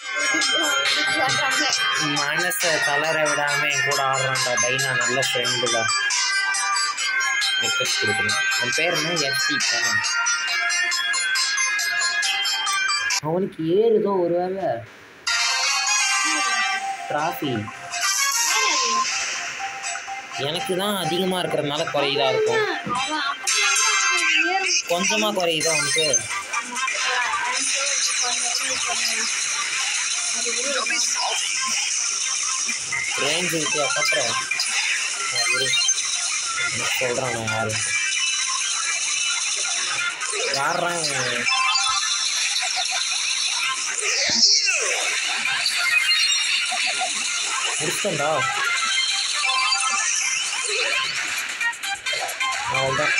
பண்றாங்க மனசை தளர விடாம என் கூட ஆடுறான்டா டைனா நல்ல ஃப்ரெண்டுடா ரெக்வஸ்ட் கொடுக்கணும் அவன் பேர் என்ன எஸ்டி தானே அவனுக்கு ஏறுதோ ஒருவேளை டிராஃபி எனக்கு தான் அதிகமாக இருக்கிறதுனால குறையுதா இருக்கும் அவன் அப்படியே ஏறும் கொஞ்சமாக குறையுதோ அவனுக்கு ரேஞ்ச் வித்தியா கட்டுறேன் சொல்கிறான் நான் யாரு யார்றான் இவன்? முடிச்சிட்டேன்டா அவ்வளோதான்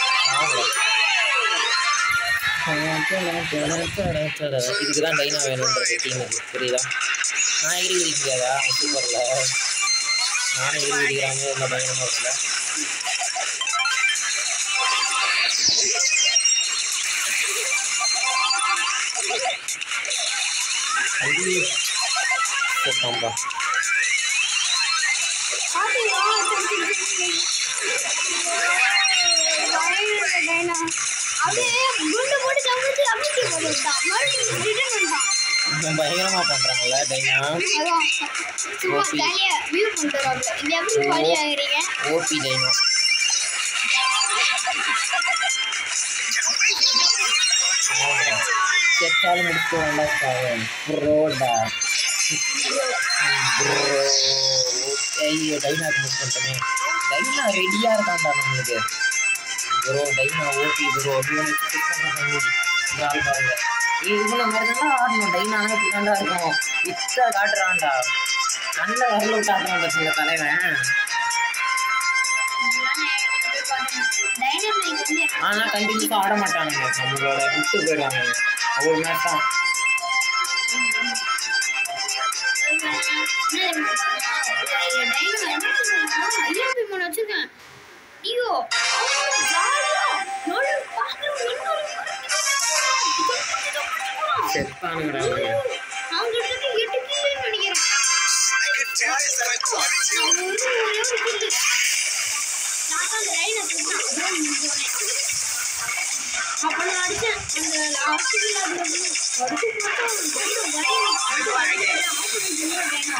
இதுக்கு தான் டைனா வேணுன்றது டீமுக்கு புரியுதா நான் எகிரி குதிக்காதா சூப்பரில் நானும் எகிரி குதிக்கிறாங்க இந்த பயங்கரமாக இருக்குல்ல ஐயோ போட்டாம்பா அப்படியே குண்டு போட்டு தம்பிச்சு அப்படியே போட்டுட்டான் மறுபடியும் ரிட்டர்ன் பண்ணிட்டான் இவன் பயங்கரமாக பண்ணுறாங்கல்ல டைனா அதான் சும்மா ஜாலியா வியூ பண்ணிட்டு வராங்க இந்த எப்படி பாடி ஆகுறீங்க ஓபி டைனா செட்டாலும் முடிச்சு வேண்டாம் சாவன் ப்ரோடா ப்ரோ ஐயோ டைனாக்கு மிஸ் பண்ணிட்டோமே டைனா ரெடியாக இருக்கான்டா நம்மளுக்கு ப்ரோ டைனா ஓபி ப்ரோ இவனை இந்த ஆள் பாருங்க இவனை மாதிரி தான் ஆடணும் டைனானா இப்படி தான்டா இருக்கும் இத்தா காட்டுறான்டா கண்ணில் வரல காட்டுறான் பசங்க தலைவன் டைனமைக் வந்து ஆனால் கண்டினியூஸாக ஆட மாட்டானுங்க நம்மளோட விட்டு போயிடுவாங்க அவ்வளோ மேட்ச் தான் ஐயாபி மோன் வச்சிருக்கேன் ஐயோ ஜாலியா நோடு பாக்க செத்தானுங்கடா அவனுங்க அவங்க கிட்ட எட்டு கிலோ நினைக்கிறேன் அவங்க வந்து ஒரே ஒரு கில்லு நான் அந்த லைனை போனேன் அப்ப நான் அடிச்சேன் அந்த லாஸ்ட் கில்ல அது வந்து அடிச்சு பார்த்தா அவன் கையில வரையும் அது வரையும் ஆஃப் பண்ணி சொல்லிட்டேன்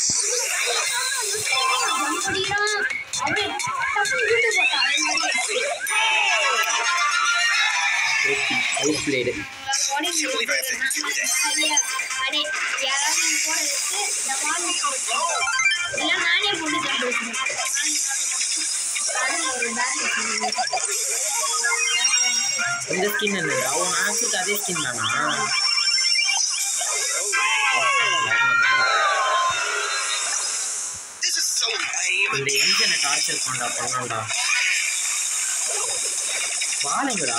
அப்படின்னா அப்படியே டப்புன்னு வீட்டு போட்டான் ஓபி அவுட் பிளேடு அடே யாராவது என் கூட இருக்கு இந்த பால் இல்லை நானே போட்டு ஜம்பிடுறேன் ஒரு பேக் இந்த ஸ்கின் என்னடா அவன் ஆக்சுக்கு அதே ஸ்கின் தானா இந்த என்ஜினை டார்ச்சர் பண்ணா பண்ணாண்டா வாழைங்கடா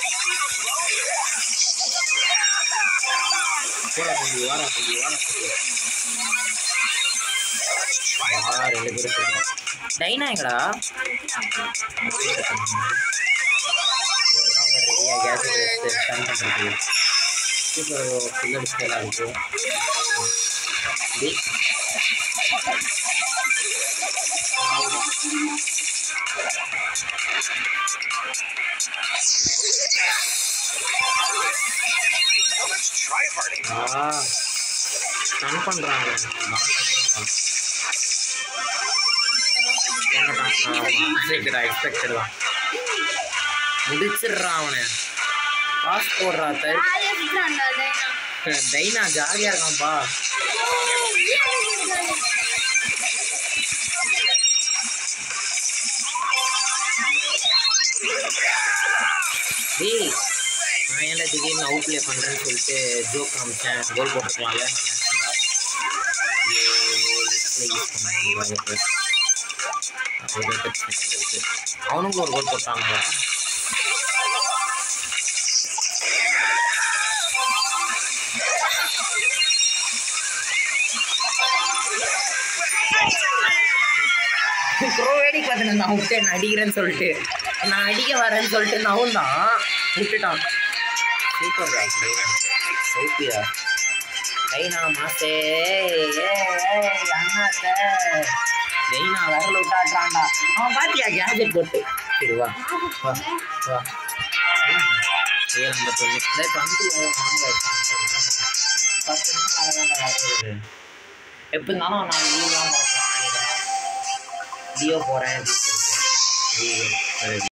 போடா தம்பி வாடா தம்பி வாடா தம்பி வா ரெண்டு பேரும் போடுறோம் டைனா எங்கடா ரெடியாக கேஸ் எடுத்து ஸ்டன் பண்ணுறது சூப்பர் பில்லர் ஸ்டைலாக இருக்கும் டேய். ஆவுடா. ஆ ஸ்டன் பண்ணுறாங்க எக்ஸ்பெக்டட் தான் முடிச்சிடுறான் அவனை பாஸ் போடுறா தரு ஜாலியாக சுற்றுறான்டா டைனா டைனா ஜாலியாக இருக்கான்ப்பா டேய் நான் ஏன்டா திடீர்னு அவுட் ப்ளே பண்ணுறேன்னு சொல்லிட்டு ஜோக் காமிச்சேன் கோல் போட்டுருக்கலாம்ல அவனுக்கு ஒரு கோல் போட்டாங்களா ப்ரோ வேடிக்கை பார்த்துன்னு நான் விட்டு நான் அடிக்கிறேன்னு சொல்லிட்டு நான் அடிக்க வரேன்னு சொல்லிட்டு நவும் தான் விட்டுட்டான் சூப்பர் சௌக்கியா டைனா மாசே அண்ணாத்த டைனா விரல் விட்டாட்டான்டா அவன் பாத்தியா கேஜெட் போட்டு சரி வா வா வா ஏ அந்த பொண்ணு இந்த இப்போ அங்கிள் வாங்க பத்து நிமிஷம் அழகாண்டா வருது எப்போ இருந்தாலும் நான் லீவ்லாம் போகிறேன் லியோ போகிறேன் அப்படின்னு சொல்லிட்டு லீவு